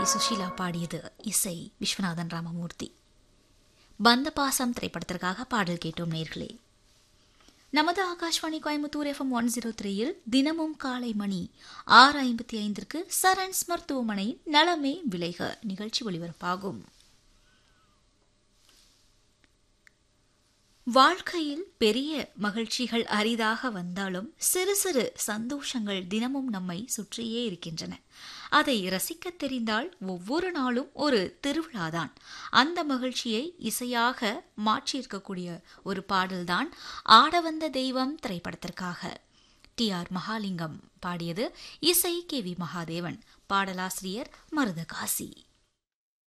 சுஷீலா பாடியது இசை விஸ்வநாதன் ராமமூர்த்தி பந்தபாசம் திரைப்படத்திற்காக பாடல் கேட்டோம் நேர்களே நமது Akashvani Coimbatore FM one zero த்ரீயில் தினமும் காலை மணி ஆறு ஐம்பத்தி ஐந்திற்கு சரண்ஸ் மருத்துவமனை நலமே விளைக நிகழ்ச்சி ஒளிபரப்பாகும் வாழ்க்கையில் பெரிய மகிழ்ச்சிகள் அரிதாக வந்தாலும் சிறு சிறு சந்தோஷங்கள் தினமும் நம்மை சுற்றியே இருக்கின்றன அதை ரசிக்கத் தெரிந்தால் ஒவ்வொரு நாளும் ஒரு திருவிழாதான் அந்த மகிழ்ச்சியை இசையாக மாற்றியிருக்கக்கூடிய ஒரு பாடல்தான் ஆட வந்த தெய்வம் திரைப்படத்திற்காக டி ஆர் மகாலிங்கம் பாடியது இசை கே வி மகாதேவன் பாடலாசிரியர் மருதகாசி